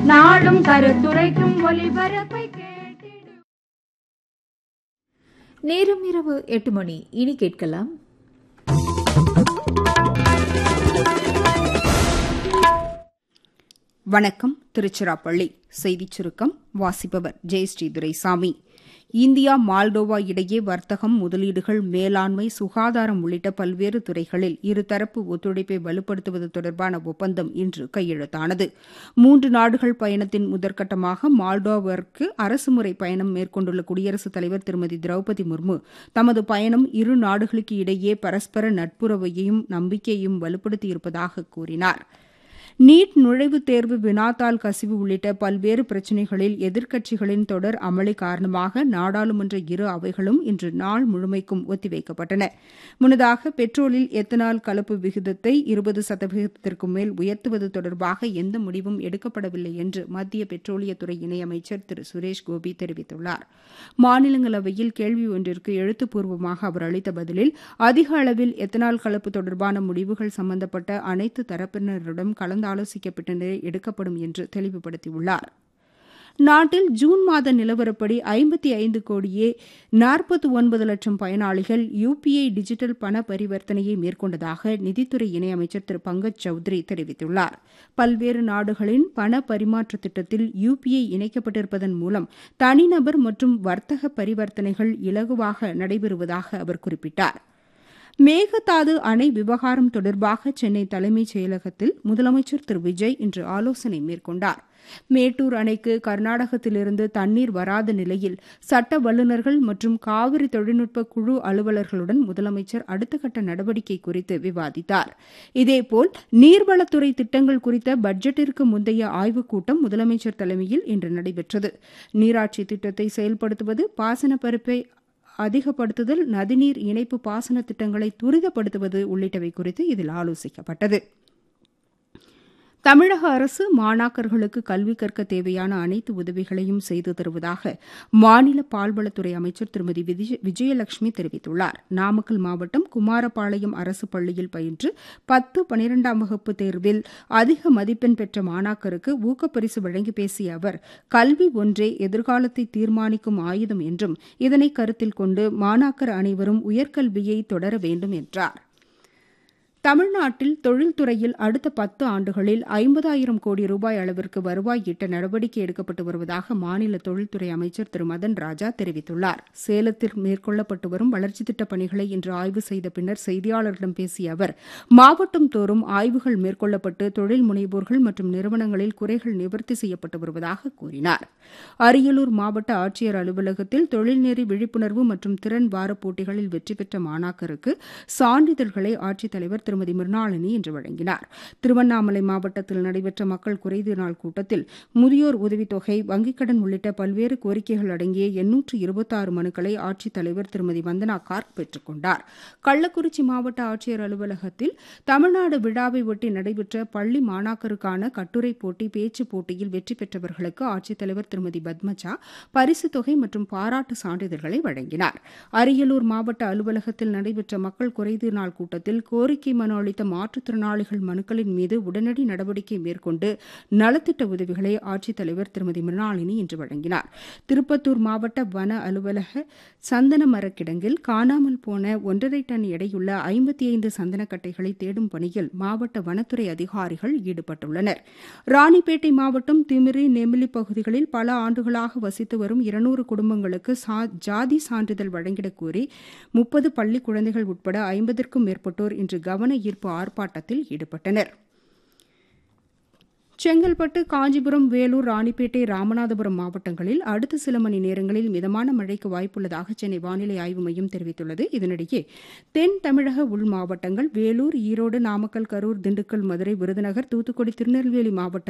நாடும் கருத்துரைக்கும் ஒலிபரப்பை கேட்டிடு நேரம் இரவு எட்டு மணி இனி கேட்கலாம் வணக்கம் திருச்சிராப்பள்ளி செய்திச் சுருக்கம் வாசிப்பவர் ஜெயஸ்ரீ துரைசாமி இந்தியா மால்டோவா இடையே வர்த்தகம் முதலீடுகள் மேலாண்மை சுகாதாரம் உள்ளிட்ட பல்வேறு துறைகளில் இருதரப்பு ஒத்துழைப்பை வலுப்படுத்துவது தொடர்பான ஒப்பந்தம் இன்று கையெழுத்தானது மூன்று நாடுகள் பயணத்தின் முதற்கட்டமாக மால்டோவிற்கு அரசுமுறை பயணம் மேற்கொண்டுள்ள குடியரசுத் தலைவர் திருமதி திரௌபதி முர்மு தமது பயணம் இரு நாடுகளுக்கு இடையே பரஸ்பர நட்புறவையும் நம்பிக்கையையும் வலுப்படுத்தியிருப்பதாக கூறினாா் நீட் நுழைவுத் தேர்வு வினாத்தாள் கசிவு உள்ளிட்ட பல்வேறு பிரச்சினைகளில் எதிர்க்கட்சிகளின் தொடர் அமளி காரணமாக நாடாளுமன்ற இரு அவைகளும் இன்று நாள் முழுமைக்கும் ஒத்திவைக்கப்பட்டன முன்னதாக பெட்ரோலில் எத்தனால் கலப்பு விகிதத்தை இருபது சதவீதத்திற்கு மேல் உயர்த்துவது தொடர்பாக எந்த முடிவும் எடுக்கப்படவில்லை என்று மத்திய பெட்ரோலியத்துறை இணையமைச்சர் திரு சுரேஷ் கோபி தெரிவித்துள்ளார் மாநிலங்களவையில் கேள்வி ஒன்றிற்கு எழுத்துப்பூர்வமாக அவர் அளித்த பதிலில் அதிக அளவில் எத்தனால் கலப்பு தொடர்பான முடிவுகள் சம்பந்தப்பட்ட அனைத்து தரப்பினரிடம் கலந்து ஆலோசிக்க பின்னரே எடுக்கப்படும் என்று தெளிவுபடுத்தியுள்ளார் நாட்டில் ஜூன் மாத நிலவரப்படி ஐம்பத்தி ஐந்து கோடியே நாற்பத்தி ஒன்பது லட்சம் பயனாளிகள் யுபிஐ டிஜிட்டல் பண பரிவர்த்தனையை மேற்கொண்டதாக நிதித்துறை இணையமைச்சர் திரு பங்கஜ் சௌத்ரி தெரிவித்துள்ளார் பல்வேறு நாடுகளின் பண பரிமாற்ற திட்டத்தில் யுபிஐ இணைக்கப்பட்டிருப்பதன் மூலம் தனிநபர் மற்றும் வர்த்தக பரிவர்த்தனைகள் இலகுவாக நடைபெறுவதாக அவர் குறிப்பிட்டார் மேகதாது அணை விவகாரம் தொடர்பாக சென்னை தலைமைச் செயலகத்தில் முதலமைச்சர் திரு விஜய் இன்று ஆலோசனை மேற்கொண்டார் மேட்டூர் அணைக்கு கர்நாடகத்திலிருந்து தண்ணீர் வராத நிலையில் சட்ட வல்லுநர்கள் மற்றும் காவிரி தொழில்நுட்ப குழு அலுவலர்களுடன் முதலமைச்சர் அடுத்த கட்ட நடவடிக்கை குறித்து விவாதித்தார் இதேபோல் நீர்வளத்துறை திட்டங்கள் குறித்த பட்ஜெட்டிற்கு முந்தைய ஆய்வுக் கூட்டம் முதலமைச்சர் தலைமையில் இன்று நடைபெற்றது நீராட்சி திட்டத்தை செயல்படுத்துவது பாசன பருப்பை அதிகப்படுத்துதல் நதிநீர் இணைப்பு பாசன திட்டங்களை துரிதப்படுத்துவது உள்ளிட்டவை குறித்து இதில் ஆலோசிக்கப்பட்டது தமிழக அரசு மாணாக்கர்களுக்கு கல்வி கற்க தேவையான அனைத்து உதவிகளையும் செய்து தருவதாக மாநில பால்வளத்துறை அமைச்சர் திருமதி விஜயலட்சுமி தெரிவித்துள்ளார் நாமக்கல் மாவட்டம் குமாரபாளையம் அரசு பள்ளியில் பயின்று பத்து பனிரெண்டாம் வகுப்பு தேர்வில் அதிக மதிப்பெண் பெற்ற மாணாக்கருக்கு ஊக்கப்பரிசு வழங்கி பேசிய அவர் கல்வி ஒன்றே எதிர்காலத்தை தீர்மானிக்கும் ஆயுதம் என்றும் இதனை கருத்தில் கொண்டு மாணாக்கர் அனைவரும் உயர்கல்வியை தொடர வேண்டும் என்றார் தமிழ்நாட்டில் தொழில்துறையில் அடுத்த பத்து ஆண்டுகளில் ஐம்பதாயிரம் கோடி ரூபாய் அளவிற்கு வருவாய் ஈட்ட நடவடிக்கை எடுக்கப்பட்டு வருவதாக மாநில தொழில்துறை அமைச்சர் திரு மதன் ராஜா தெரிவித்துள்ளார் சேலத்தில் மேற்கொள்ளப்பட்டு வரும் வளர்ச்சித் திட்டப் பணிகளை இன்று ஆய்வு செய்த பின்னர் செய்தியாளர்களிடம் பேசிய அவர் மாவட்டம் தோறும் ஆய்வுகள் மேற்கொள்ளப்பட்டு தொழில் முனைவோர்கள் மற்றும் நிறுவனங்களில் குறைகள் நிவர்த்தி செய்யப்பட்டு வருவதாக கூறினார் அரியலூர் மாவட்ட ஆட்சியர் அலுவலகத்தில் தொழில்நெறி விழிப்புணர்வு மற்றும் திறன் வார போட்டிகளில் வெற்றி பெற்ற மாணாக்கருக்கு சான்றிதழ்களை ஆட்சித்தலைவர் திருமதி மிர்னாளினி இன்று வழங்கினார் திருவண்ணாமலை மாவட்டத்தில் நடைபெற்ற மக்கள் குறைதீர் நாள் கூட்டத்தில் முதியோர் உதவித்தொகை வங்கிக் கடன் உள்ளிட்ட பல்வேறு கோரிக்கைகள் அடங்கிய எண்ணூற்று இருபத்தாறு மனுக்களை ஆட்சித்தலைவர் திருமதி வந்தனா கார்க் பெற்றுக் கொண்டார் கள்ளக்குறிச்சி மாவட்ட ஆட்சியர் அலுவலகத்தில் தமிழ்நாடு விழாவை ஒட்டி நடைபெற்ற பள்ளி மாணாக்கருக்கான கட்டுரை போட்டி பேச்சுப் போட்டியில் வெற்றி பெற்றவர்களுக்கு ஆட்சித்தலைவர் திருமதி பத்மஜா பரிசுத் தொகை மற்றும் பாராட்டு சான்றிதழ்களை வழங்கினார் அரியலூர் மாவட்ட அலுவலகத்தில் நடைபெற்ற மக்கள் குறைதீர் நாள் கூட்டத்தில் கோரிக்கை மனு அளித்த மாற்றுத்திறனாளிகள் மனுக்களின் மீது உடனடி நடவடிக்கை மேற்கொண்டு நலத்திட்ட உதவிகளை ஆட்சித்தலைவர் திருமதி மிருணாளினி இன்று வழங்கினார் திருப்பத்தூர் மாவட்ட வன அலுவலக சந்தன மரக்கிடங்கில் காணாமல் போன ஒன்றரை டன் எடையுள்ள ஐம்பத்தி ஐந்து சந்தனக்கட்டைகளை தேடும் பணியில் மாவட்ட வனத்துறை அதிகாரிகள் ஈடுபட்டுள்ளனர் ராணிப்பேட்டை மாவட்டம் திமிரி நெமிலி பகுதிகளில் பல ஆண்டுகளாக வசித்து வரும் இருநூறு குடும்பங்களுக்கு ஜாதி சான்றிதழ் வழங்கிடக் கோரி முப்பது பள்ளி குழந்தைகள் உட்பட ஐம்பதற்கும் மேற்பட்டோர் இன்று கவன ஈர்ப்பு ஆர்ப்பாட்டத்தில் ஈடுபட்டனர் செங்கல்பட்டு காஞ்சிபுரம் வேலூர் ராணிப்பேட்டை ராமநாதபுரம் மாவட்டங்களில் அடுத்த சில மணி நேரங்களில் மிதமான மழைக்கு வாய்ப்புள்ளதாக சென்னை வானிலை ஆய்வு மையம் தெரிவித்துள்ளது இதனிடையே தென் தமிழக உள் மாவட்டங்கள் வேலூர் ஈரோடு நாமக்கல் கரூர் திண்டுக்கல் மதுரை விருதுநகர் தூத்துக்குடி திருநெல்வேலி மாவட்ட